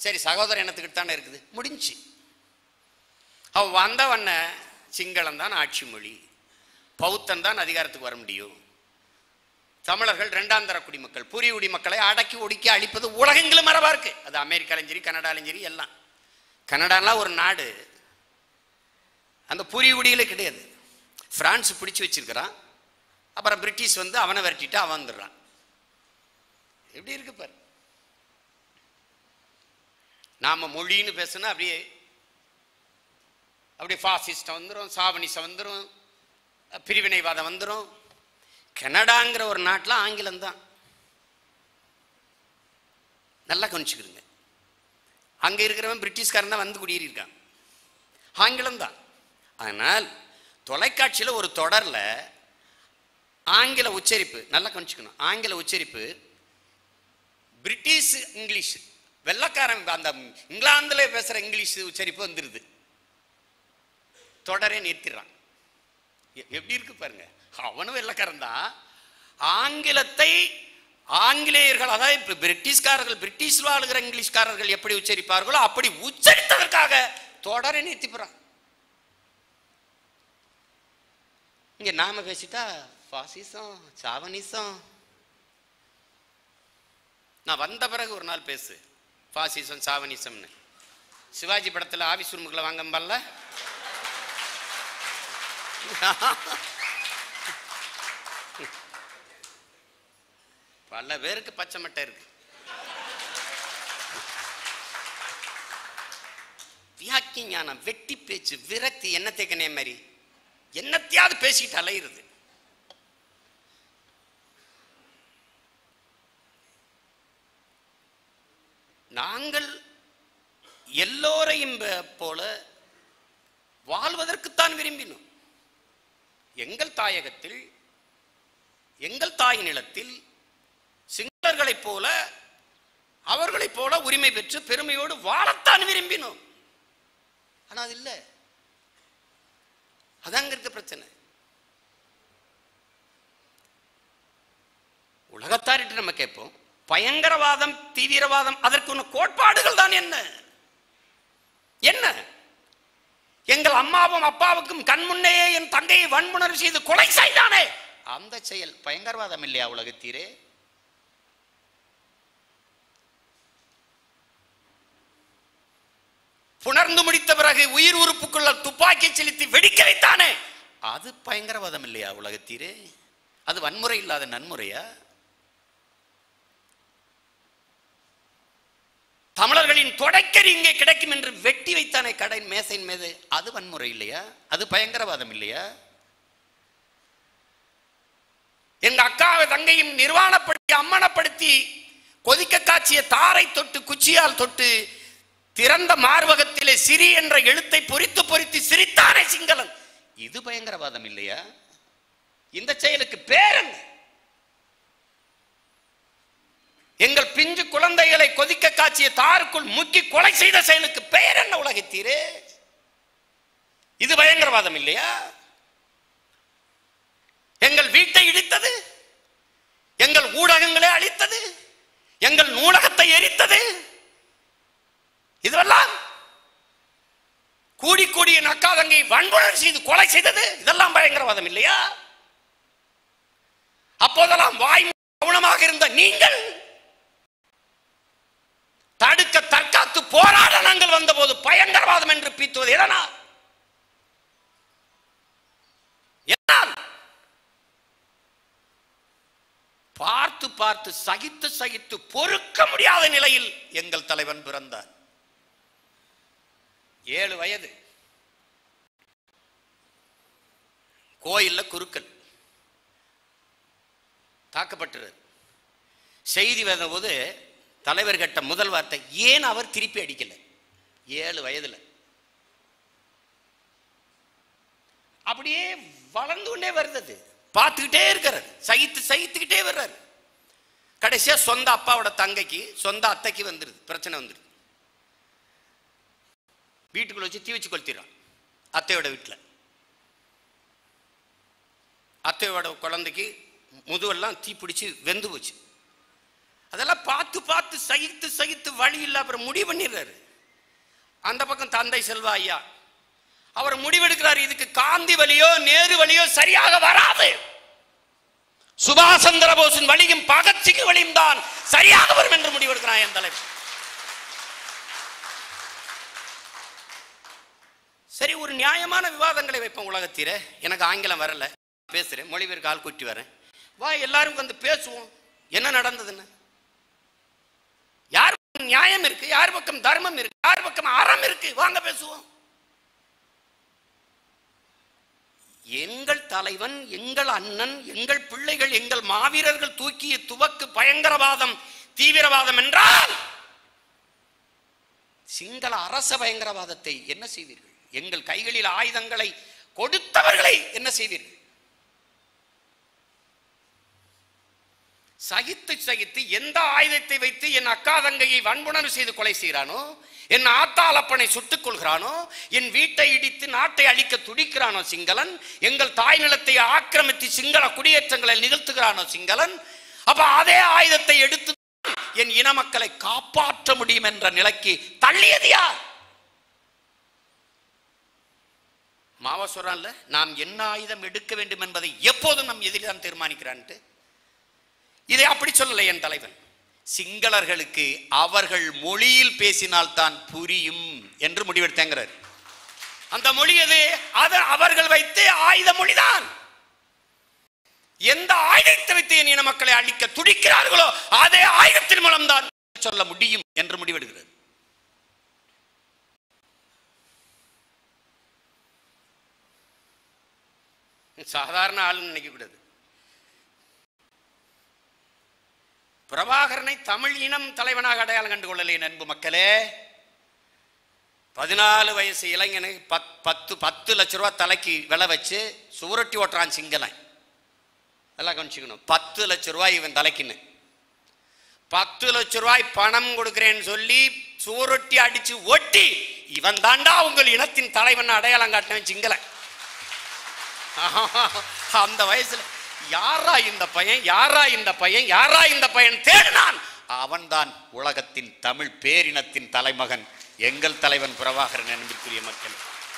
சரி சகோதர இனத்துக்கிட்ட தானே இருக்குது முடிஞ்சு அவ வந்தவண்ண சிங்களம் தான் ஆட்சி மொழி பௌத்தன் தான் அதிகாரத்துக்கு வர முடியும் தமிழர்கள் இரண்டாம் தர குடிமக்கள் பூரி குடிமக்களை அடக்கி ஒடுக்கி அழிப்பது உலகெங்கிலும் மரபா இருக்கு அது அமெரிக்காலையும் சரி கனடாலையும் சரி எல்லாம் கனடாலாம் ஒரு நாடு அந்த பூரி குடியிலே கிடையாது பிரான்ஸ் பிடிச்சு வச்சிருக்கிறான் அப்புறம் பிரிட்டிஷ் வந்து அவனை விரட்டிட்டு அவன் வந்துடுறான் எப்படி இருக்கு பாரு நாம மொழின்னு பேசுனா அப்படியே அப்படியே ஃபாசிஸ்டம் வந்துடும் சாவனிசம் வந்துடும் பிரிவினைவாதம் வந்துடும் கனடாங்கிற ஒரு நாட்டில் ஆங்கிலம் தான் நல்லா கவனிச்சுக்கிடுங்க அங்கே இருக்கிறவன் பிரிட்டிஷ்காரன் தான் வந்து குடியேறியிருக்கான் ஆங்கிலம் தான் ஆனால் தொலைக்காட்சியில் ஒரு தொடரில் ஆங்கில உச்சரிப்பு நல்லா கவனிச்சுக்கணும் ஆங்கில உச்சரிப்பு பிரிட்டிஷ் இங்கிலீஷ் வெள்ளக்காரன் அந்த இங்கிலாந்துல பேசுற இங்கிலீஷ் உச்சரிப்பு வந்துருது தொடரே நிறுத்திடுறான் எ- எப்படி இருக்கு பாருங்க அவனும் வெள்ளக்காரன் தான் ஆங்கிலத்தை ஆங்கிலேயர்கள் அதாவது இப்ப பிரிட்டிஷ்காரர்கள் பிரிட்டிஷ் வாழுகிற இங்கிலீஷ்காரர்கள் எப்படி உச்சரிப்பார்களோ அப்படி உச்சரித்ததற்காக தொடரை நிறுத்திப்புறான் இங்க நாம பேசிட்டா பாசிசம் சாவனிசம் நான் வந்த பிறகு ஒரு நாள் பேசு பாசிசம் சாவனிசம்னு சிவாஜி படத்துல ஆபீஸ் ரூமுக்குள்ள வாங்கம்பல்ல பல பேருக்கு பச்சை மட்டை இருக்கு வியாக்கிய ஞானம் வெட்டி பேச்சு விரக்தி என்னத்தைக்கனே மாதிரி என்னத்தையாவது பேசிட்டு அலையிறது நாங்கள் எல்லோரையும் ப- போல வாழ்வதற்குத்தான் விரும்பினோம் எங்கள் தாயகத்தில் எங்கள் தாய் நிலத்தில் சிங்களர்களைப் போல அவர்களைப் போல உரிமை பெற்று பெருமையோடு வாழத்தான் விரும்பினோம் ஆனா அது இல்லை அதாங்க இருக்க பிரச்சனை உலகத்தாரிட்டு நம்ம கேட்போம் பயங்கரவாதம் தீவிரவாதம் அதற்குள்ள கோட்பாடுகள் தான் என்ன என்ன எங்கள் அம்மாவும் அப்பாவுக்கும் கண் முன்னேயே என் தங்கையை வன்முணர்வு செய்து கொலை செய்தானே அந்த செயல் பயங்கரவாதம் இல்லையா உலகத்தீரே புணர்ந்து முடித்த பிறகு உயிர் உறுப்புக்குள்ள துப்பாக்கி செலுத்தி வெடிக்க வைத்தானே அது பயங்கரவாதம் இல்லையா உலகத்தீரே அது வன்முறை இல்லாத நன்முறையா தமிழர்களின் தொடக்கரி இங்கே கிடைக்கும் என்று வெட்டி வைத்தானே கடை மேசையின் மீது அது வன்முறை இல்லையா அது பயங்கரவாதம் இல்லையா எங்க அக்காவை தங்கையும் நிர்வாணப்படுத்தி அம்மனப்படுத்தி கொதிக்க காய்ச்சிய தாரை தொட்டு குச்சியால் தொட்டு திறந்த மார்பகத்திலே சிரி என்ற எழுத்தை பொறித்து பொறித்து சிரித்தானே சிங்களன் இது பயங்கரவாதம் இல்லையா இந்த செயலுக்கு பேர் என்ன எங்கள் பிஞ்சு குழந்தைகளை கொதிக்க காய்ச்சிய தாருக்குள் முக்கி கொலை செய்த செயலுக்கு பெயர் என்ன உலகத்தீரே இது பயங்கரவாதம் இல்லையா எங்கள் வீட்டை இடித்தது எங்கள் ஊடகங்களை அழித்தது எங்கள் நூலகத்தை எரித்தது இதெல்லாம் கூடி கூடிய நக்காதங்கை வன்முறை செய்து கொலை செய்தது இதெல்லாம் பயங்கரவாதம் இல்லையா அப்போதெல்லாம் வாய் மௌனமாக இருந்த நீங்கள் தடுக்க தற்காத்து போராட நாங்கள் வந்தபோது பயங்கரவாதம் என்று பீத்துவது எதனால் எதனால் பார்த்து பார்த்து சகித்து சகித்து பொறுக்க முடியாத நிலையில் எங்கள் தலைவன் பிறந்தார் ஏழு வயது கோயில்ல குருக்கள் தாக்கப்பட்டுறது செய்தி வந்தபோது தலைவர் கேட்ட முதல் வார்த்தை ஏன் அவர் திருப்பி அடிக்கல ஏழு வயதுல அப்படியே வளர்ந்து கொண்டே வருது அது. பார்த்துக்கிட்டே இருக்கிறார் சகித்து சகித்துக்கிட்டே வர்றாரு கடைசியா சொந்த அப்பாவோட தங்கைக்கு சொந்த அத்தைக்கு வந்துருது பிரச்சனை வந்துருது வீட்டுக்குள்ள வச்சு தீ வச்சு கொளுத்திடுறான் அத்தையோட வீட்டில் அத்தையோட குழந்தைக்கு முதுவெல்லாம் தீ பிடிச்சி வெந்து போச்சு அதெல்லாம் பார்த்து பார்த்து சகித்து சகித்து வழி இல்லை அப்புறம் முடிவு பண்ணிடுறாரு அந்த பக்கம் தந்தை செல்வா ஐயா அவர் முடிவெடுக்கிறார் இதுக்கு காந்தி வழியோ நேரு வழியோ சரியாக வராது சுபாஷ் சந்திர போஸின் வழியும் பகத்சிங் வழியும் தான் சரியாக வரும் என்று முடிவெடுக்கிறான் என் தலைவர் சரி ஒரு நியாயமான விவாதங்களை வைப்போம் உலகத்தீர எனக்கு ஆங்கிலம் வரல பேசுறேன் மொழிபெயர்க்கு ஆள் கூட்டி வரேன் வா எல்லாரும் வந்து பேசுவோம் என்ன நடந்ததுன்னு யார் பக்கம் நியாயம் இருக்கு யார் பக்கம் தர்மம் இருக்கு யார் பக்கம் அறம் இருக்கு வாங்க பேசுவோம் எங்கள் தலைவன் எங்கள் அண்ணன் எங்கள் பிள்ளைகள் எங்கள் மாவீரர்கள் தூக்கிய துவக்கு பயங்கரவாதம் தீவிரவாதம் என்றால் சிங்கள அரச பயங்கரவாதத்தை என்ன செய்வீர்கள் எங்கள் கைகளில் ஆயுதங்களை கொடுத்தவர்களை என்ன செய்வீர்கள் சகித்து சகித்து எந்த ஆயுதத்தை வைத்து என் அக்கா தங்கையை வன்புணர்வு செய்து கொலை செய்கிறானோ என் ஆத்தாளப்பனை சுட்டுக் கொள்கிறானோ என் வீட்டை இடித்து நாட்டை அழிக்க துடிக்கிறானோ சிங்களன் எங்கள் தாய் நிலத்தை ஆக்கிரமித்து சிங்கள குடியேற்றங்களை நிகழ்த்துகிறானோ சிங்களன் அப்ப அதே ஆயுதத்தை எடுத்து என் இன மக்களை காப்பாற்ற முடியும் என்ற நிலைக்கு தள்ளியது யார் மாவ சொல்றான்ல நாம் என்ன ஆயுதம் எடுக்க வேண்டும் என்பதை எப்போதும் நம் எதிரிதான் தீர்மானிக்கிறான்ட்டு இதை அப்படி சொல்லலை என் தலைவன் சிங்களர்களுக்கு அவர்கள் மொழியில் பேசினால் தான் புரியும் என்று முடிவெடுத்தேங்கிறார் அந்த மொழி எது அது அவர்கள் வைத்து ஆயுத மொழிதான் எந்த ஆயுதத்தை வைத்து என் இன மக்களை அழிக்க துடிக்கிறார்களோ அதே ஆயுதத்தின் மூலம்தான் சொல்ல முடியும் என்று முடிவெடுக்கிறது சாதாரண ஆளுன்னு நினைக்க கூடாது பிரபாகரனை தமிழ் இனம் தலைவனாக அடையாளம் கண்டு கொள்ளலே நண்பு மக்களே பதினாலு வயசு இளைஞனை பத் பத்து பத்து லட்ச ரூபா தலைக்கு விலை வச்சு சுவரொட்டி ஓட்டுறான் சிங்களன் எல்லாம் கவனிச்சுக்கணும் பத்து லட்ச ரூபாய் இவன் தலைக்குன்னு பத்து லட்ச ரூபாய் பணம் கொடுக்கிறேன்னு சொல்லி சுவரொட்டி அடிச்சு ஒட்டி இவன் தாண்டா உங்கள் இனத்தின் தலைவன் அடையாளம் காட்டினவன் சிங்களன் அந்த வயசுல யாரா இந்த பையன் யாரா இந்த பையன் யாரா இந்த பையன் தேடினான் அவன்தான் உலகத்தின் தமிழ் பேரினத்தின் தலைமகன் எங்கள் தலைவன் பிரபாகரன் அன்பிற்குரிய மக்கள்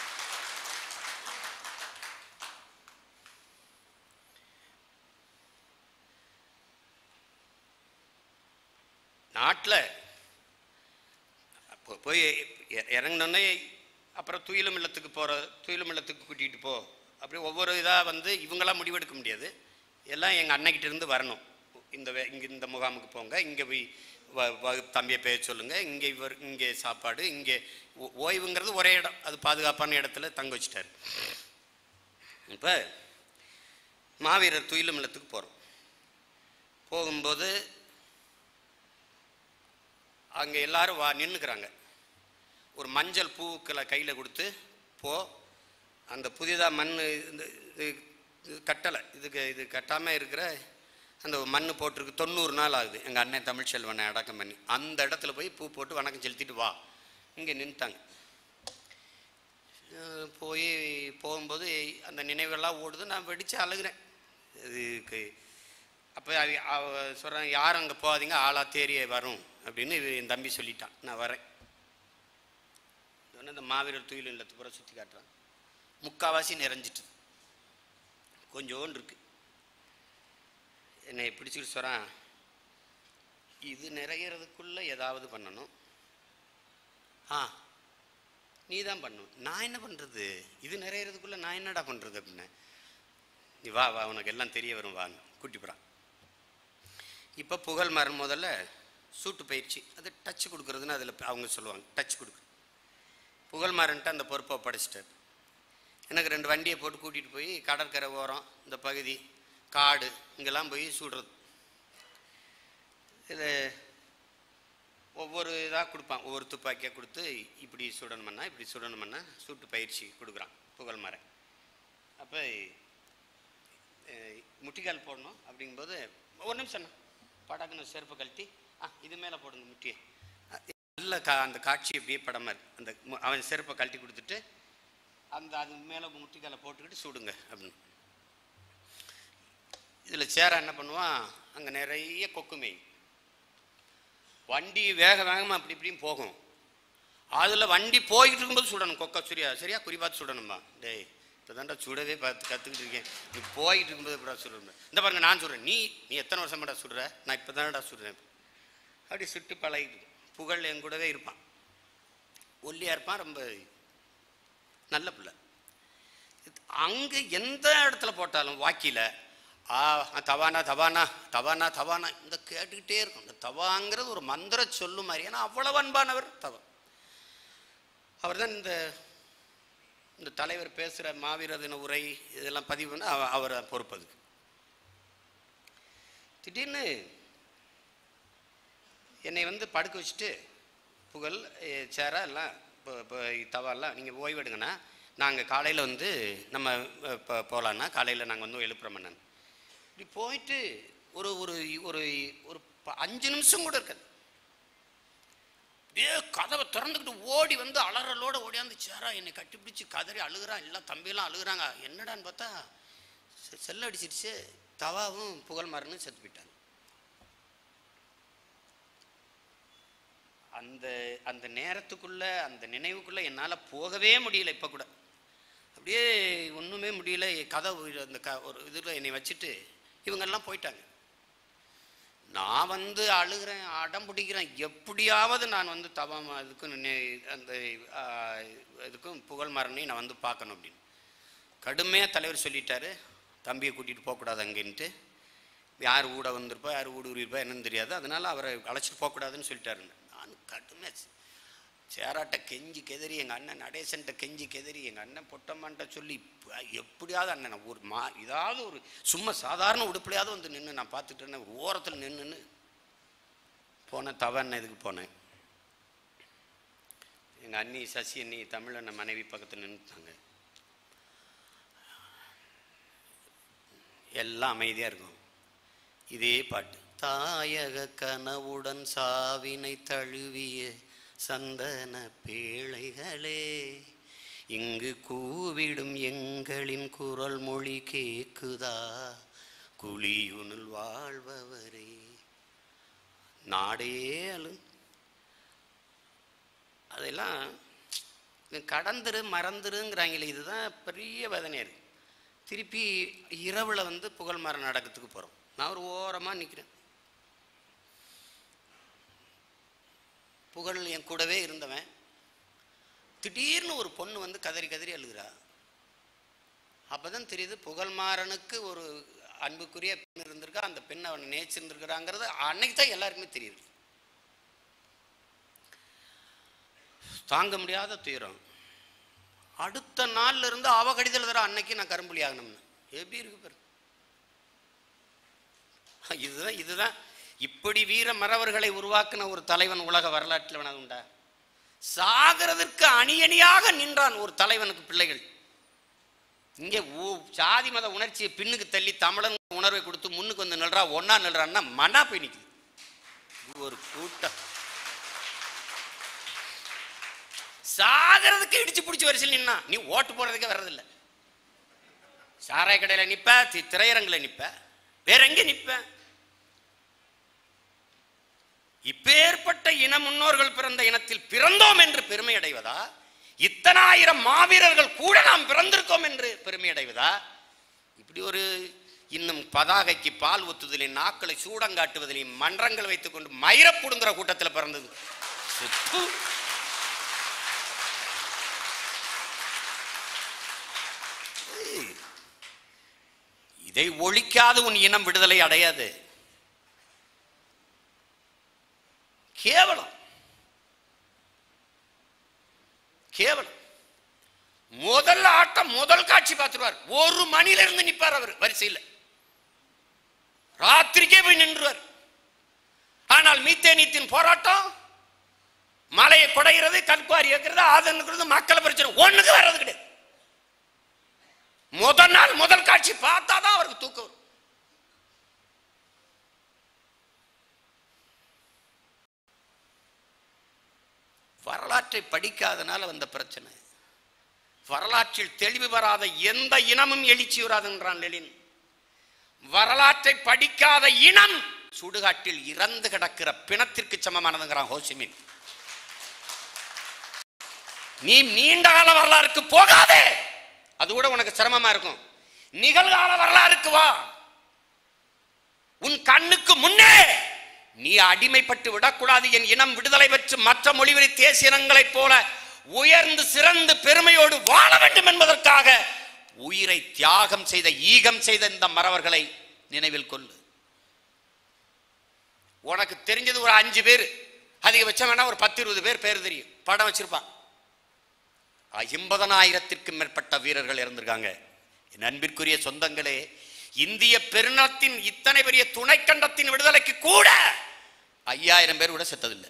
நாட்டில் அப்போ போய் இ- இறங்குனோடனே அப்புறம் துயிலும் இல்லத்துக்கு போகிற துயிலும் இல்லத்துக்கு கூட்டிகிட்டு போ அப்படி ஒவ்வொரு இதாக வந்து இவங்களாம் முடிவெடுக்க முடியாது எல்லாம் எங்கள் அன்னைக்கிட்ட இருந்து வரணும் இந்த வே இங்கே இந்த முகாமுக்கு போங்க இங்கே போய் வ- வ- தம்பியை பேச சொல்லுங்கள் இங்கே இவர் இங்கே சாப்பாடு இங்கே ஓ- ஓய்வுங்கிறது ஒரே இடம் அது பாதுகாப்பான இடத்துல தங்க வச்சிட்டாரு இப்போ மாவீரர் துயிலும் இல்லத்துக்கு போகிறோம் போகும்போது அங்கே எல்லாரும் வா நின்றுக்கிறாங்க ஒரு மஞ்சள் பூக்களை கையில் கொடுத்து போ அந்த புதிதாக மண் இந்த இது இது கட்டலை இதுக்கு இது கட்டாமல் இருக்கிற அந்த மண் போட்டிருக்கு தொண்ணூறு நாள் ஆகுது எங்கள் அண்ணன் தமிழ்ச்செல்வனை அடக்கம் பண்ணி அந்த இடத்துல போய் பூ போட்டு வணக்கம் செலுத்திட்டு வா இங்கே நின்ட்டாங்க அஹ் போய் போகும்போது அந்த நினைவெல்லாம் ஓடுது நான் வெடித்து அழுகிறேன் இதுக்கு அப்போ அவ சொல்கிறேன் யாரும் அங்கே போகாதீங்க ஆளா தேரிய வரும் அப்படின்னு இவ- என் தம்பி சொல்லிட்டான் நான் வரேன் உடனே இந்த மாவீரர் துயில் இல்லத்து பூரா சுற்றி காட்டுறான் முக்காவாசி நிறைஞ்சிட்டு கொஞ்சோண்டு இருக்கு என்னை பிடிச்சிட்டு சொல்கிறான் இது நிறையிறதுக்குள்ளே ஏதாவது பண்ணணும் ஆ நீ தான் பண்ணணும் நான் என்ன பண்ணுறது இது நிறையிறதுக்குள்ளே நான் என்னடா பண்ணுறது அப்படின்னு நீ வா வா உனக்கு எல்லாம் தெரிய வரும் வான்னு கூட்டி போகிறான் இப்போ புகழ் மரம் முதல்ல சூட்டு பயிற்சி அது டச் கொடுக்குறதுன்னு அதில் அவங்க சொல்லுவாங்க டச் கொடுக்கு புகழ் மரன்ட்டு அந்த பொறுப்பை படைச்சிட்டார் எனக்கு ரெண்டு வண்டியை போட்டு கூட்டிகிட்டு போய் கடற்கரை ஓரம் இந்த பகுதி காடு இங்கெல்லாம் போய் சுடுறது இது ஒவ்வொரு இதாக கொடுப்பான் ஒவ்வொரு துப்பாக்கியாக கொடுத்து இப்படி சுடணுமன்னா இப்படி சுடணுமன்னா சூட்டு பயிற்சி கொடுக்குறான் புகழ் மரம் அப்போ முட்டிக்கால் போடணும் அப்படிங்கும்போது ஒரு நிமிஷம் அண்ணா. படக்குன்னு செருப்பு கழட்டி ஆ இது மேலே போடுங்க முட்டியை அ, நல்ல கா அந்த காட்சி அப்படியே படமா இருக்கு அந்த மு- அவன் செருப்பை கழட்டி கொடுத்துட்டு அந்த அது மேலே முட்டிக்காலை போட்டுக்கிட்டு சுடுங்க அப்படின்னு இதில் சேரா என்ன பண்ணுவான் அங்கே நிறைய கொக்கு மேய் வண்டி வேக வேகமாக அப்படி இப்படியும் போகும் அதில் வண்டி போயிட்டு இருக்கும்போது சுடணும் கொக்கா சரியா சரியா குறி பார்த்து சுடணுமா டேய் இப்போ தான்டா சுடவே பார்த்து கற்றுக்கிட்டு இருக்கேன் நீ போயிட்டு இருக்கும்போது எப்படா சுடணும் இந்த பாருங்க நான் சொல்கிறேன் நீ நீ எத்தனை வருஷமாடா சுடுற நான் இப்போ தானடா சுடுறேன் அப்படி சுட்டு பழகிட்டு புகழ் என் கூடவே இருப்பான் ஒல்லியாக இருப்பான் ரொம்ப நல்ல பிள்ளை அங்கே எந்த இடத்துல போட்டாலும் வாக்கியில் ஆ தவானா தவானா தவானா தவானா இந்த கேட்டுக்கிட்டே இருக்கும் இந்த தவாங்கிறது ஒரு மந்திர சொல்லு மாதிரி ஏன்னா அவ்வளவு அன்பானவர் தவா அவர் தான் இந்த இந்த தலைவர் பேசுகிற மாவீர தின உரை இதெல்லாம் பதிவு பண்ண அவ- அவர் பொறுப்பதுக்கு திடீர்னு என்னை வந்து படுக்க வச்சுட்டு புகழ் எ, சேரா எல்லாம் இப்போ இப்போ தவாலாம் நீங்கள் ஓய்வெடுங்கண்ணா நாங்கள் காலையில் வந்து நம்ம இப்போ போகலான்னா காலையில் நாங்கள் வந்து எழுப்புறோம் இப்படி போயிட்டு ஒரு ஒரு ஒரு ஒரு ப- அஞ்சு நிமிஷம் கூட இருக்காது அப்படியே கதவை திறந்துக்கிட்டு ஓடி வந்து அலறலோட ஓடியாந்து சேரா என்னை கட்டிப்பிடிச்சு கதறி அழுகுறான் எல்லாம் தம்பியெல்லாம் அழுகுறாங்க என்னடான்னு பார்த்தா செ- செல்ல அடிச்சிருச்சு தவாவும் புகழ் மாறனும் செத்து போயிட்டாங்க அந்த அந்த நேரத்துக்குள்ள அந்த நினைவுக்குள்ள என்னால் போகவே முடியல இப்போ கூட அப்படியே ஒன்றுமே முடியல கதவு அந்த க ஒரு இதில் என்னை வச்சுட்டு இவங்கெல்லாம் போயிட்டாங்க நான் வந்து அழுகிறேன் அடம் பிடிக்கிறேன் எப்படியாவது நான் வந்து தவம் அதுக்கும் நினை- அந்த ஆ, இதுக்கும் புகழ் மரணையும் நான் வந்து பார்க்கணும் அப்படின்னு கடுமையாக தலைவர் சொல்லிட்டாரு தம்பியை கூட்டிகிட்டு போகக்கூடாது அங்கேன்ட்டு யார் ஊட வந்திருப்பா யார் ஊடு உரிப்பா என்னன்னு தெரியாது அதனால அவரை அழைச்சிட்டு போகக்கூடாதுன்னு சொல்லிட்டாரு நான் கடுமையாக சேராட்ட கெஞ்சி கெதறி எங்கள் அண்ணன் நடேசன்ட்ட கெஞ்சி கெதறி எங்கள் அண்ணன் பொட்டம்மான்ட்ட சொல்லி ப- எப்படியாவது அண்ணனை ஒரு மா ஏதாவது ஒரு சும்மா சாதாரண உடுப்புலையாவது வந்து நின்று நான் பார்த்துட்டேன்னு ஒரு ஓரத்தில் நின்றுன்னு போனேன் தவ அண்ணன் இதுக்கு போனேன் எங்கள் அண்ணி சசி அண்ணி தமிழ் அண்ணன் மனைவி பக்கத்தில் நின்றுட்டாங்க எல்லாம் அமைதியாக இருக்கும் இதே பாட்டு தாயக கனவுடன் சாவினை தழுவிய சந்தன பேழைகளே இங்கு கூவிடும் எங்களின் குரல் மொழி கேக்குதா குழியுனுள் வாழ்பவரே நாடே அழு அதெல்லாம் கடந்துரு மறந்துருங்கிறாங்களே இதுதான் பெரிய வேதனையாக இருக்கு திருப்பி இரவில் வந்து புகழ் மரம் நடக்கிறதுக்கு போகிறோம் நான் ஒரு ஓரமாக நிற்கிறேன் புகழ் என் கூடவே இருந்தவன் திடீர்னு ஒரு பொண்ணு வந்து கதறி கதறி அழுகிறா அப்பதான் தெரியுது புகழ்மாறனுக்கு ஒரு அன்புக்குரிய பெண் இருந்திருக்கா அந்த பெண் அவனை நேச்சிருந்திருக்கிறாங்கிறது அன்னைக்கு தான் எல்லாருக்குமே தெரியுது தாங்க முடியாத துயரம் அடுத்த நாள்ல இருந்து அவ கடிதல் தர அன்னைக்கு நான் கரும்புலி ஆகணும்னு எப்படி இருக்கு பாரு இதுதான் இதுதான் இப்படி வீர மறவர்களை உருவாக்கின ஒரு தலைவன் உலக வரலாற்றில் வேணா உண்டா சாகிறதற்கு அணியணியாக நின்றான் ஒரு தலைவனுக்கு பிள்ளைகள் இங்கே ஊ- ஜாதி மத உணர்ச்சியை பின்னுக்கு தள்ளி தமிழன் உணர்வை கொடுத்து முன்னுக்கு வந்து நில்றா ஒன்னா நில்றான்னா மனா போய் நிக்குது இது ஒரு கூட்டம் சாகிறதுக்கு இடிச்சு பிடிச்சி வரிசையில் நின்னா நீ ஓட்டு போடுறதுக்கே வர்றதில்ல சாராய கடையில் நிப்ப தி- திரையரங்குல நிப்ப வேற எங்க நிப்ப இப்பேற்பட்ட இன முன்னோர்கள் பிறந்த இனத்தில் பிறந்தோம் என்று பெருமை அடைவதா இத்தனாயிரம் மாவீரர்கள் கூட நாம் பிறந்திருக்கோம் என்று பெருமை அடைவதா இப்படி ஒரு இன்னும் பதாகைக்கு பால் ஊத்துதலையும் நாக்களை சூடங்காட்டுவதிலையும் மன்றங்கள் வைத்துக் கொண்டு மயிரப்புடுங்கிற கூட்டத்தில் பிறந்தது சுத்து. ஏய், இதை ஒழிக்காது உன் இனம் விடுதலை அடையாது கேவலம் கேவலம் முதல் ஆட்டம் முதல் காட்சி பார்த்துருவார் ஒரு மணில இருந்து நிப்பார் அவர் வரிசையில் ராத்திரிக்கே போய் நின்றுவார் ஆனால் மீத்தேனியத்தின் போராட்டம் மலையை குடைகிறது கற்குவாரி ஏற்கிறது ஆதரவுங்கிறது மக்களை பிரச்சனை ஒண்ணுக்கு வர்றது கிடையாது முதல் நாள் முதல் காட்சி பார்த்தா தான் அவருக்கு தூக்கம் வரும் வரலாற்றை படிக்காதனால வந்த பிரச்சனை வரலாற்றில் தெளிவு வராத எந்த இனமும் எழுச்சி வராதுன்றான் லெனின் வரலாற்றை படிக்காத இனம் சுடுகாட்டில் இறந்து கிடக்கிற பிணத்திற்கு சமமானதுங்கிறான் ஹோசிமின் நீ நீண்ட கால வரலாறுக்கு போகாதே அது கூட உனக்கு சிரமமா இருக்கும் நிகழ்கால வரலாறுக்கு வா உன் கண்ணுக்கு முன்னே நீ அடிமைப்பட்டு விடக்கூடாது என் இனம் விடுதலை பெற்று மற்ற மொழிவெளி தேசிய இனங்களைப் போல உயர்ந்து சிறந்து பெருமையோடு வாழ வேண்டும் என்பதற்காக உயிரை தியாகம் செய்த ஈகம் செய்த இந்த மறவர்களை நினைவில் கொள்ளு உனக்கு தெரிஞ்சது ஒரு அஞ்சு பேர் அதிகபட்சம் வேணா ஒரு பத்து இருபது பேர் பேர் தெரியும் படம் வச்சிருப்பான் ஐம்பதனாயிரத்திற்கும் மேற்பட்ட வீரர்கள் இறந்திருக்காங்க என் அன்பிற்குரிய சொந்தங்களே இந்திய பெருநத்தின் இத்தனை பெரிய துணைக்கண்டத்தின் விடுதலைக்கு கூட ஐயாயிரம் பேர் கூட செத்ததில்லை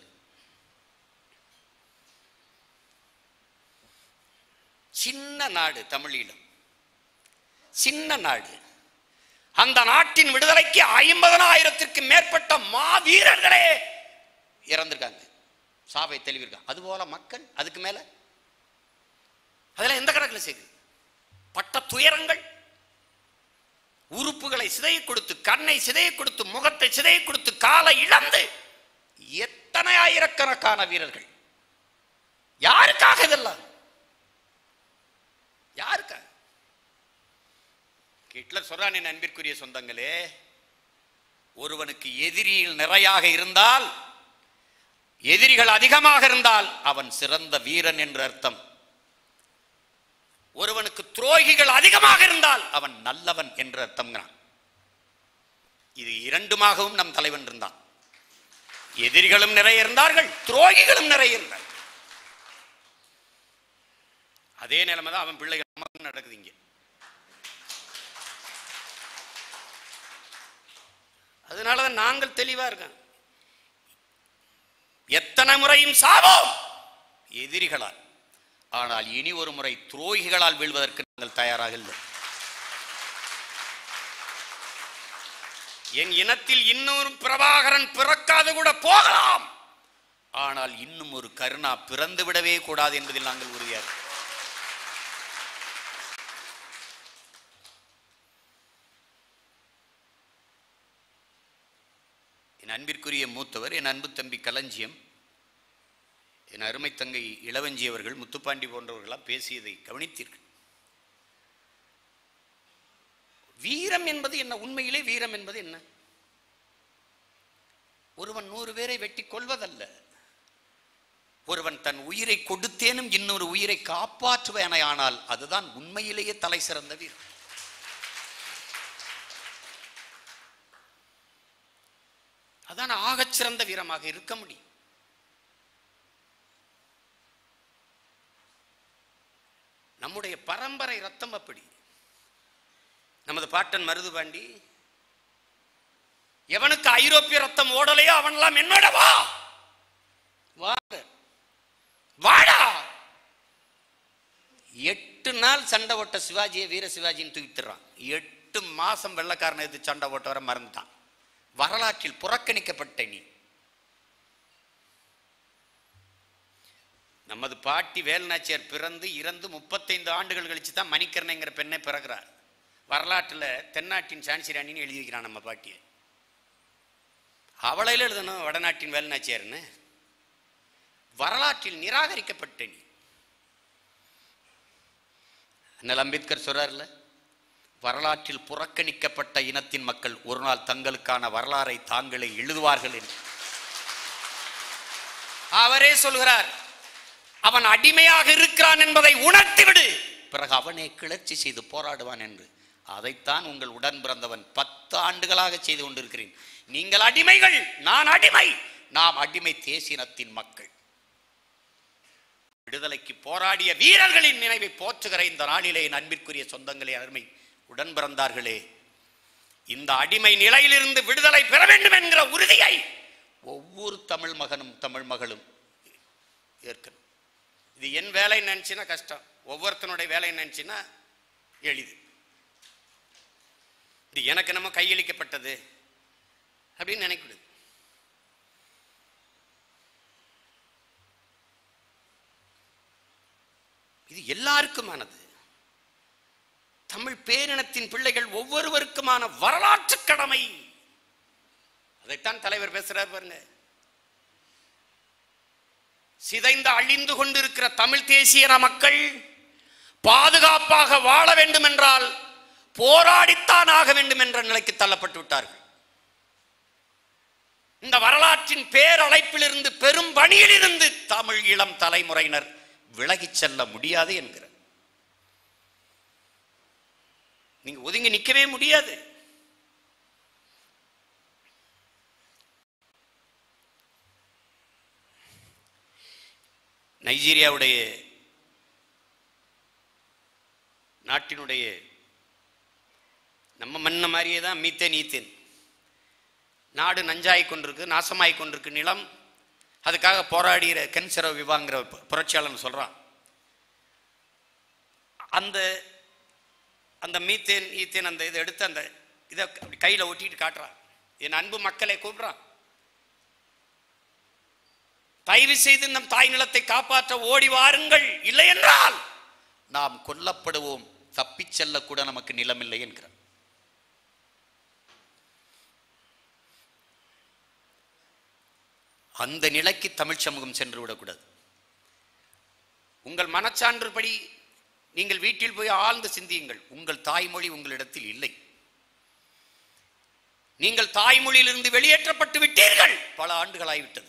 சின்ன நாடு தமிழீழம் சின்ன நாடு அந்த நாட்டின் விடுதலைக்கு ஐம்பதனாயிரத்திற்கு மேற்பட்ட மாவீரர்களே இறந்திருக்காங்க சாவை தெளிவிருக்காங்க அதுபோல மக்கள் அதுக்கு மேல அதெல்லாம் எந்த கணக்கில் சேர்க்குது பட்ட துயரங்கள் உறுப்புகளை சிதைய கொடுத்து கண்ணை சிதைய கொடுத்து முகத்தை சிதைய கொடுத்து காலை இழந்து எத்தனை ஆயிரக்கணக்கான வீரர்கள் யாருக்காக இதெல்லாம் யாருக்காக ஹிட்லர் சொல்றான் என் அன்பிற்குரிய சொந்தங்களே ஒருவனுக்கு எதிரியில் நிறையாக இருந்தால் எதிரிகள் அதிகமாக இருந்தால் அவன் சிறந்த வீரன் என்று அர்த்தம் ஒருவனுக்கு துரோகிகள் அதிகமாக இருந்தால் அவன் நல்லவன் என்று அர்த்தம்ங்கிறான் இது இரண்டுமாகவும் நம் தலைவன் இருந்தான் எதிரிகளும் நிறைய இருந்தார்கள் துரோகிகளும் நிறைய இருந்தார்கள் அதே நிலைமை தான் அவன் பிள்ளைகள் நமக்கும் நடக்குது இங்கே அதனாலதான் நாங்கள் தெளிவா இருக்கோம் எத்தனை முறையும் சாவோம் எதிரிகளால் ஆனால் இனி ஒரு முறை துரோகிகளால் வீழ்வதற்கு நாங்கள் தயாராக இல்லை என் இனத்தில் இன்னொரு பிரபாகரன் பிறக்காது கூட போகலாம் ஆனால் இன்னும் ஒரு கருணா பிறந்து விடவே கூடாது என்பதில் நாங்கள் உறுதியாக இருக்கிறோம். என் அன்பிற்குரிய மூத்தவர் என் அன்பு தம்பி களஞ்சியம் என் அருமை தங்கை இளவஞ்சி அவர்கள் முத்துப்பாண்டி போன்றவர்களாம் பேசியதை கவனித்தீர்கள் வீரம் என்பது என்ன உண்மையிலே வீரம் என்பது என்ன ஒருவன் நூறு பேரை வெட்டி கொள்வதல்ல ஒருவன் தன் உயிரை கொடுத்தேனும் இன்னொரு உயிரை காப்பாற்றுவேனையானால் அதுதான் உண்மையிலேயே தலை சிறந்த வீரம் அதான் ஆகச் சிறந்த வீரமாக இருக்க முடியும் நம்முடைய பரம்பரை ரத்தம் அப்படி நமது பாட்டன் மருதுபாண்டி எவனுக்கு ஐரோப்பிய ரத்தம் ஓடலையோ அவனெல்லாம் என்னோட வா வாங்க வாடா எட்டு நாள் சண்டை ஓட்ட சிவாஜியை வீர சிவாஜின்னு தூக்கிட்டுறான் எட்டு மாசம் வெள்ளக்காரனை எதிர்த்து சண்டை ஓட்ட வர மறந்துட்டான் வரலாற்றில் புறக்கணிக்கப்பட்ட நீ நமது பாட்டி வேலுநாச்சியார் பிறந்து இறந்து முப்பத்தைந்து ஆண்டுகள் கழிச்சு தான் மணிக்கரணைங்கிற பெண்ணை பிறகுறார் வரலாற்றில் தென்னாட்டின் சான்சி ராணின்னு எழுதி வைக்கிறான் நம்ம பாட்டியை அவளையில் எழுதணும் வடநாட்டின் வேலுநாச்சியார்னு வரலாற்றில் நிராகரிக்கப்பட்ட நீ அண்ணல் அம்பேத்கர் சொல்றார்ல வரலாற்றில் புறக்கணிக்கப்பட்ட இனத்தின் மக்கள் ஒரு நாள் தங்களுக்கான வரலாறை தாங்களே எழுதுவார்கள் என்று அவரே சொல்கிறார் அவன் அடிமையாக இருக்கிறான் என்பதை உணர்த்திவிடு பிறகு அவனே கிளர்ச்சி செய்து போராடுவான் என்று அதைத்தான் உங்கள் உடன் பிறந்தவன் பத்து ஆண்டுகளாக செய்து கொண்டிருக்கிறேன் நீங்கள் அடிமைகள் நான் அடிமை நாம் அடிமை தேசினத்தின் மக்கள் விடுதலைக்கு போராடிய வீரர்களின் நினைவை போற்றுகிற இந்த நாளிலே என் அன்பிற்குரிய சொந்தங்களே அருமை உடன் பிறந்தார்களே இந்த அடிமை நிலையிலிருந்து விடுதலை பெற வேண்டும் என்கிற உறுதியை ஒவ்வொரு தமிழ் மகனும் தமிழ் மகளும் ஏற்கணும் இது என் வேலை நினைச்சுன்னா கஷ்டம் ஒவ்வொருத்தனுடைய வேலை நினைச்சுன்னா எளிது இது எனக்கு நம்ம கையளிக்கப்பட்டது அப்படின்னு நினைக்கூடாது இது எல்லாருக்குமானது தமிழ் பேரினத்தின் பிள்ளைகள் ஒவ்வொருவருக்குமான வரலாற்று கடமை அதைத்தான் தலைவர் பேசுறார் பாருங்க சிதைந்து அழிந்து கொண்டிருக்கிற தமிழ் தேசியன மக்கள் பாதுகாப்பாக வாழ வேண்டும் என்றால் போராடித்தான் ஆக வேண்டும் என்ற நிலைக்கு தள்ளப்பட்டு விட்டார்கள் இந்த வரலாற்றின் பேரழைப்பிலிருந்து பெரும் பணியிலிருந்து தமிழ் இளம் தலைமுறையினர் விலகிச் செல்ல முடியாது என்கிறார் நீங்க ஒதுங்கி நிற்கவே முடியாது நைஜீரியாவுடைய நாட்டினுடைய நம்ம மண்ண மாதிரியே தான் மீத்தேன் ஈத்தேன் நாடு நஞ்சாய் கொண்டிருக்கு நாசமாய் கொண்டிருக்கு நிலம் அதுக்காக போராடுகிற கென்சரோ விவாங்கிற பு- புரட்சியாளன் சொல்றான் அந்த அந்த மீத்தேன் ஈத்தேன் அந்த இதை எடுத்து அந்த இதை அப்படி கையில் ஒட்டிட்டு காட்டுறான் என் அன்பு மக்களை கூப்பிடுறான் தயவு செய்து நம் தாய் நிலத்தை காப்பாற்ற ஓடி வாருங்கள் இல்லை என்றால் நாம் கொல்லப்படுவோம் தப்பிச் செல்ல கூட நமக்கு நிலமில்லை என்கிறார் அந்த நிலைக்கு தமிழ் சமூகம் சென்று விடக்கூடாது உங்கள் மனச்சான்றுபடி நீங்கள் வீட்டில் போய் ஆழ்ந்து சிந்தியுங்கள் உங்கள் தாய்மொழி உங்களிடத்தில் இல்லை நீங்கள் தாய்மொழியிலிருந்து வெளியேற்றப்பட்டு விட்டீர்கள் பல ஆண்டுகளாகிவிட்டது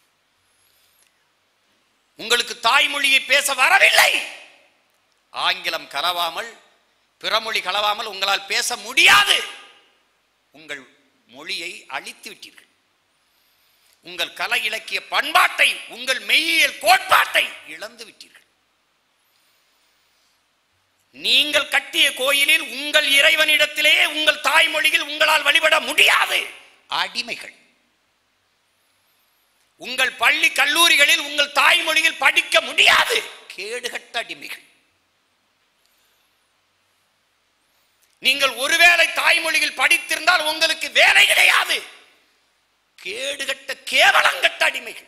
உங்களுக்கு தாய்மொழியை பேச வரவில்லை ஆங்கிலம் கலவாமல் பிறமொழி கலவாமல் உங்களால் பேச முடியாது உங்கள் மொழியை அழித்து விட்டீர்கள் உங்கள் கலை இலக்கிய பண்பாட்டை உங்கள் மெய்யியல் கோட்பாட்டை இழந்து விட்டீர்கள் நீங்கள் கட்டிய கோயிலில் உங்கள் இறைவனிடத்திலே உங்கள் தாய்மொழியில் உங்களால் வழிபட முடியாது அடிமைகள் உங்கள் பள்ளி கல்லூரிகளில் உங்கள் தாய்மொழியில் படிக்க முடியாது கேடுகட்ட அடிமைகள் நீங்கள் ஒருவேளை தாய்மொழியில் படித்திருந்தால் உங்களுக்கு வேலை கிடையாது கேடுகட்ட கேவலங்கட்ட அடிமைகள்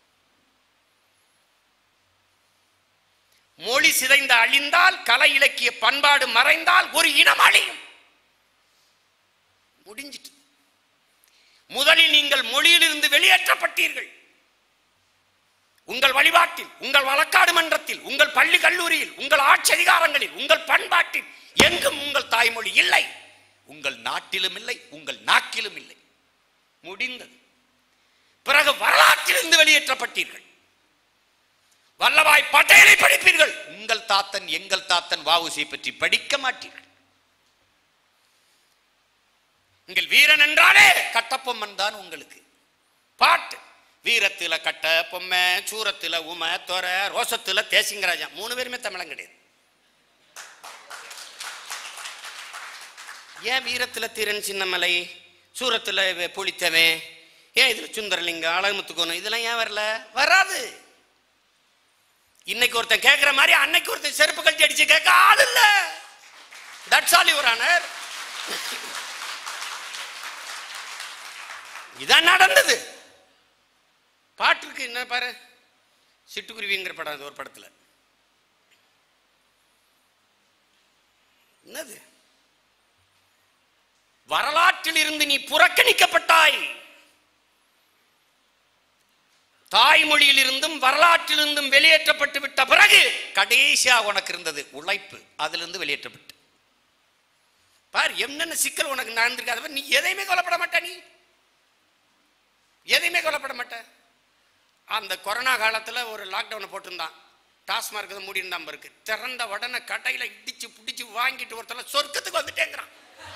மொழி சிதைந்து அழிந்தால் கலை இலக்கிய பண்பாடு மறைந்தால் ஒரு இனம் அழியும் முடிஞ்சிட்டு முதலில் நீங்கள் மொழியிலிருந்து வெளியேற்றப்பட்டீர்கள் உங்கள் வழிபாட்டில் உங்கள் வழக்காடு மன்றத்தில் உங்கள் பள்ளி கல்லூரியில் உங்கள் ஆட்சி அதிகாரங்களில் உங்கள் பண்பாட்டில் எங்கும் உங்கள் தாய்மொழி இல்லை உங்கள் நாட்டிலும் இல்லை உங்கள் நாக்கிலும் இல்லை முடிந்தது பிறகு வரலாற்றிலிருந்து வெளியேற்றப்பட்டீர்கள் வல்லபாய் பட்டேலை படிப்பீர்கள் உங்கள் தாத்தன் எங்கள் தாத்தன் வாவுசியை பற்றி படிக்க மாட்டீர்கள் உங்கள் வீரன் என்றாலே கட்டப்பொம்மன் தான் உங்களுக்கு பாட்டு வீரத்துல கட்ட பொம்மை சூரத்துல உம தொர ரோசத்துல தேசிங்கராஜன் மூணு பேருமே தமிழன் கிடையாது ஏன் வீரத்துல தீரன் சின்னமலை சூரத்துல இவ- புலித்தவன் ஏன் இதுல சுந்தரலிங்கம் அழகுமுத்துக்கோணும் இதெல்லாம் ஏன் வரல வராது இன்னைக்கு ஒருத்தன் கேட்கிற மாதிரி அன்னைக்கு ஒருத்தன் செருப்பு கழட்டி அடிச்சு கேட்க ஆள் இல்ல தட்ஸ் ஆல் யுவர் ஆனர் இதான் நடந்தது பாட்டுக்கு என்ன பாரு சிட்டுக்குருவிங்கிற படம் அது ஒரு படத்துல என்னது வரலாற்றில் இருந்து நீ புறக்கணிக்கப்பட்டாய் தாய்மொழியில் இருந்தும் வரலாற்றிலிருந்தும் வெளியேற்றப்பட்டு விட்ட பிறகு கடைசியா உனக்கு இருந்தது உழைப்பு அதிலிருந்து வெளியேற்றப்பட்டு பார் என்னென்ன சிக்கல் உனக்கு நடந்திருக்காத பார், நீ எதையுமே கொல்லப்பட மாட்ட நீ எதையுமே கொல்லப்பட மாட்ட அந்த கொரோனா காலத்துல ஒரு லாக்டவுனை போட்டிருந்தான் டாஸ்மார்க் இதை மூடி இருந்தான் இருக்கு திறந்த உடனே கடையில இடிச்சு பிடிச்சு வாங்கிட்டு ஒருத்தல சொர்க்கத்துக்கு வந்துட்டேங்கிறான்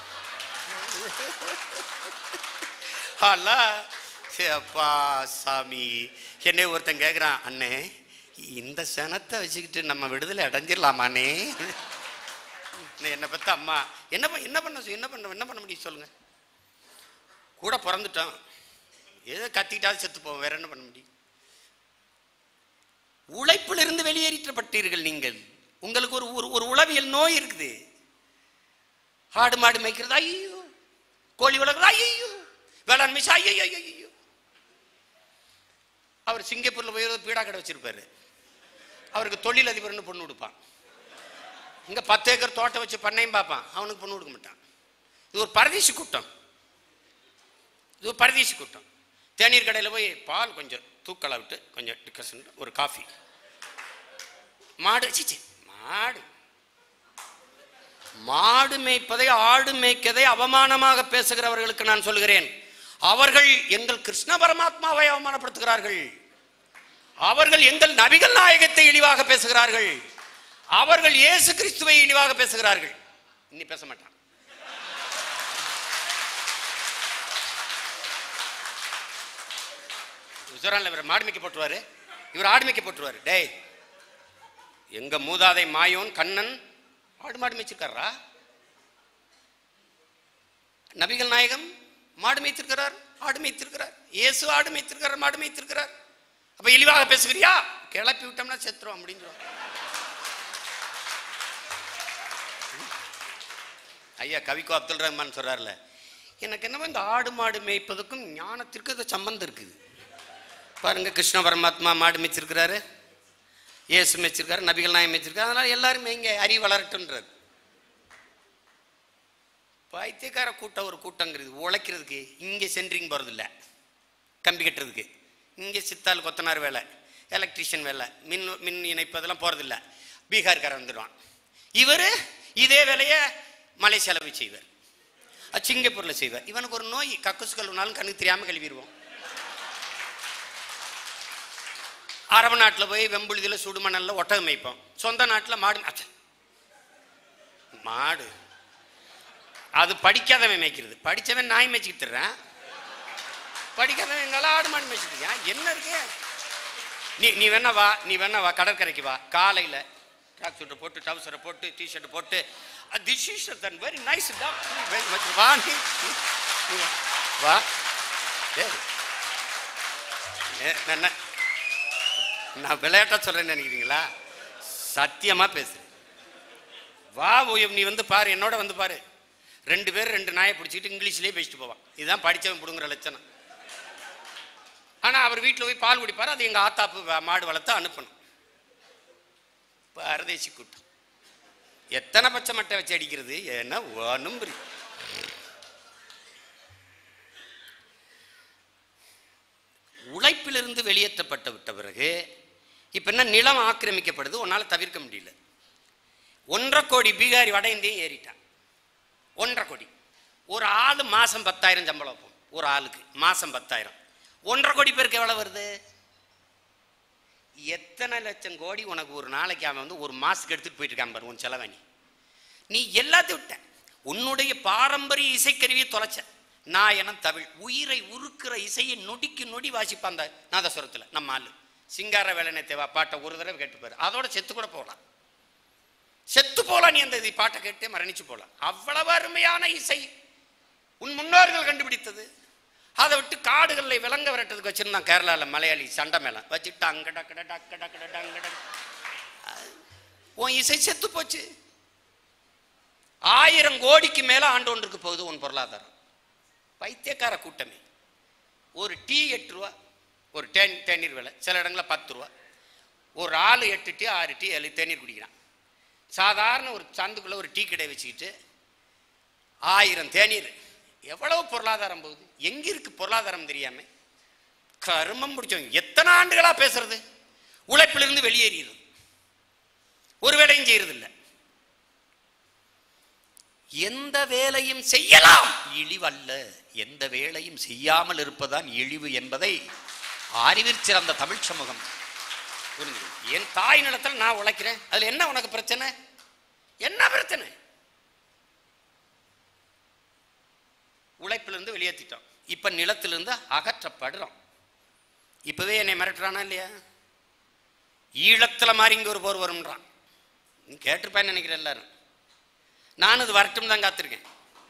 அல்லா அப்பா சாமி என்னை ஒருத்தன் கேட்குறான் அண்ணே இந்த சனத்தை வச்சுக்கிட்டு நம்ம விடுதலை அடைஞ்சிடலாமாண்ணே என்னை பத்த அம்மா என்ன பண்- என்ன பண்ண சொ- என்ன பண்ண என்ன பண்ண முடியும் சொல்லுங்க கூட பிறந்துட்டோம் ஏதோ கத்திக்கிட்டாலும் செத்து போவோம் வேற என்ன பண்ண முடியும் உழைப்பிலிருந்து வெளியேற்றப்பட்டீர்கள் நீங்கள் உங்களுக்கு ஒரு ஒரு- ஒரு உளவியல் நோய் இருக்குது ஆடு மாடு மேய்க்கிறது ஐயோ கோழி வளர்க்குறது ஐயோ வேளாண்மை ஐயோ ஐயோ ஐயோ அவர் சிங்கப்பூர்ல போய் ஒரு பீடா கடை வச்சிருப்பாரு அவருக்கு தொழில் அதிபர்னு பொண்ணு கொடுப்பான் இங்க பத்து ஏக்கர் தோட்டம் வச்சு பண்ணையும் பார்ப்பான் அவனுக்கு பொண்ணு கொடுக்க மாட்டான் இது ஒரு பரதேசி கூட்டம் இது பரதேசி கூட்டம் தேநீர் கடையில் போய் பால் கொஞ்சம் தூக்கலா விட்டு கொஞ்சம் டிக்கசன் ஒரு காஃபி மாடு சிச்சி மாடு மாடு மேய்ப்பதை ஆடு மேய்க்கதை அவமானமாக பேசுகிறவர்களுக்கு நான் சொல்கிறேன் அவர்கள் எங்கள் கிருஷ்ண பரமாத்மாவை அவமானப்படுத்துகிறார்கள் அவர்கள் எங்கள் நபிகள் நாயகத்தை இழிவாக பேசுகிறார்கள் அவர்கள் இயேசு கிறிஸ்துவை இழிவாக பேசுகிறார்கள் இன்னி பேச மாட்டான் உசரான்ல இவர் மாடு மேய்க்க போட்டுருவாரு இவர் ஆடு மேய்க்க போட்டுருவாரு டேய் எங்க மூதாதை மாயோன் கண்ணன் ஆடு மாடு மேய்ச்சிருக்காரா நபிகள் நாயகம் மாடு மேய்த்திருக்கிறார் ஆடு மேய்த்திருக்கிறார் இயேசு ஆடு மேய்த்திருக்கிறார் மாடு மேய்த்திருக்கிறார் அப்ப இழிவாக பேசுகிறியா கிளப்பி விட்டோம்னா செத்துருவோம் முடிஞ்சிரும் ஐயா கவிக்கோ அப்துல் ரஹ்மான் சொல்றாருல எனக்கு என்னவோ இந்த ஆடு மாடு மேய்ப்பதுக்கும் ஞானத்திற்கு இது சம்பந்தம் இருக்குது பாருங்க கிருஷ்ண பரமாத்மா மாடு மேய்ச்சிருக்கிறாரு இயேசு மேய்ச்சிருக்காரு நபிகள் நாயம் மேய்ச்சிருக்காரு அதனால எல்லாரும் மேய்ங்க அறிவு வளரட்டுன்றார் பைத்தியக்கார கூட்டம் ஒரு கூட்டங்கிறது உழைக்கிறதுக்கு இங்கே சென்ட்ரிங் போகிறது இல்லை கம்பி கட்டுறதுக்கு இங்கே சித்தால் கொத்தனார் வேலை எலக்ட்ரீஷியன் வேலை மின் மின் இணைப்பு அதெல்லாம் போகிறதில்ல பீகார்காரன் வந்துடுவான் இவர் இதே வேலையை மலேசியாவில் போய் செய்வார் அது சிங்கப்பூரில் செய்வார் இவனுக்கு ஒரு நோய் கக்குசு கழுவினாலும் கண்ணுக்கு தெரியாமல் கழுவிடுவோம் அரபு நாட்டில் போய் வெம்புழுதியில் சுடுமணலில் ஒட்டகம் மேய்ப்போம் சொந்த நாட்டில் மாடு அச்சே. மாடு அது படிக்காதவன் மேய்க்கிறது படித்தவன் நாய் மேய்ச்சிக்கிட்டு தர்றேன் படிக்காதவன் எங்களால் ஆடு மாடு மேய்ச்சிட்டு இருக்கான். என்ன இருக்கு நீ நீ வேணா வா நீ வேணா வா கடற்கரைக்கு வா காலையில் ட்ராக் சூட்டை போட்டு டவுசரை போட்டு டிஷர்ட் போட்டு this is then very nice வா நீ நீ வா. வா ஏய். ஏ, என்ன நான் விளையாட்டா சொல்றேன்னு நினைக்கிறீங்களா சத்தியமா பேசுறேன் வா ஓயம் நீ வந்து பாரு என்னோட வந்து பாரு ரெண்டு பேர் ரெண்டு நாயை பிடிச்சிக்கிட்டு இங்கிலீஷ்லயே பேசிட்டு போவான் இதுதான் படிச்சவன் பிடுங்குற லட்சணம் ஆனா அவர் வீட்டில் போய் பால் குடிப்பாரு அது எங்க ஆத்தாப்பு வ- மாடு வளர்த்து அனுப்பணும் பரதேசி கூட்டம் எத்தனை பச்சை மட்டை வச்சு அடிக்கிறது ஏன்னா ஒன்றும் புரியும் உழைப்பிலிருந்து வெளியேற்றப்பட்டு விட்ட பிறகு இப்போ என்ன நிலம் ஆக்கிரமிக்கப்படுது உன்னால் தவிர்க்க முடியல ஒன்றரை கோடி பீகாரி வட இந்தியம் ஏறிட்டான் ஒன்றரை கோடி ஒரு ஆள் மாதம் பத்தாயிரம் சம்பளம் வைப்போம் ஒரு ஆளுக்கு மாதம் பத்தாயிரம் ஒன்றரை கோடி பேருக்கு எவ்வளோ வருது எத்தனை லட்சம் கோடி உனக்கு ஒரு நாளைக்கு அவன் வந்து ஒரு மாதத்துக்கு எடுத்துகிட்டு போயிட்டு இருக்கான் பாரு உன் செலவனி நீ எல்லாத்தையும் விட்ட உன்னுடைய பாரம்பரிய இசைக்கருவியை தொலைச்ச நான் என தமிழ் உயிரை உருக்குற இசையை நொடிக்கு நொடி வாசிப்பான் அந்த நாதஸ்வரத்தில் நம்ம ஆளு சிங்கார வேலனை தேவா பாட்டை ஒரு தடவை கேட்டுப்பாரு அதோட செத்து கூட போகலாம் செத்து போலாம் நீ அந்த இது பாட்டை கேட்டே மரணிச்சு போலாம் அவ்வளவு அருமையான இசை உன் முன்னோர்கள் கண்டுபிடித்தது அதை விட்டு காடுகளில் விலங்க விரட்டுறதுக்கு வச்சிருந்தான் கேரளாவில் மலையாளி சண்டை மேளம் வச்சுட்டு அங்க டக்கு டக்கு டக்கு டக்கு டக்கு உன் இசை செத்து போச்சு ஆயிரம் கோடிக்கு மேல ஆண்டு ஒன்றுக்கு போகுது உன் பொருளாதாரம் பைத்தியக்கார கூட்டமே ஒரு டீ எட்டு ரூபா ஒரு தேன் தேநீர் விலை சில இடங்களில் பத்து ரூபா ஒரு ஆள் எட்டு டீ ஆறு டீ ஏழு தேநீர் குடிக்கிறான் சாதாரண ஒரு சந்துக்குள்ள ஒரு டீ கடை வச்சுக்கிட்டு ஆயிரம் தேநீர் எவ்வளவு பொருளாதாரம் போகுது எங்க இருக்கு பொருளாதாரம் தெரியாம கருமம் முடிச்சவங்க எத்தனை ஆண்டுகளா பேசுறது உழைப்பிலிருந்து வெளியேறியது ஒரு வேலையும் செய்யறது இல்ல எந்த வேலையும் செய்யலாம் இழிவல்ல எந்த வேலையும் செய்யாமல் இருப்பதுதான் இழிவு என்பதை அறிவிற் சிறந்த தமிழ் சமூகம் புரிஞ்சுது என் தாய் நிலத்தில் நான் உழைக்கிறேன் அதுல என்ன உனக்கு பிரச்சனை என்ன பிரச்சனை உழைப்பிலிருந்து வெளியேற்றிட்டோம் இப்ப நிலத்திலிருந்து அகற்றப்படுறோம் இப்பவே என்னை மிரட்டுறானா இல்லையா ஈழத்துல மாதிரி இங்க ஒரு போர் வரும்ன்றான் நீ கேட்டிருப்பேன்னு நினைக்கிறேன் எல்லாரும் நான் இது வரட்டும் தான் காத்திருக்கேன்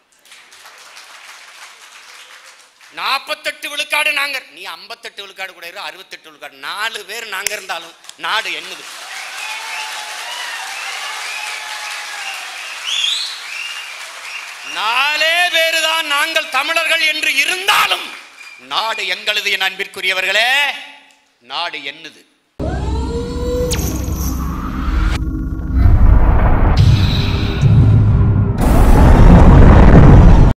நாற்பத்தெட்டு விழுக்காடு நாங்க நீ ஐம்பத்தெட்டு விழுக்காடு கூட இரு அறுபத்தெட்டு விழுக்காடு நாலு பேர் நாங்க இருந்தாலும் நாடு என்னது நாலே பேருதான் நாங்கள் தமிழர்கள் என்று இருந்தாலும் நாடு எங்களது என் அன்பிற்குரியவர்களே நாடு என்னது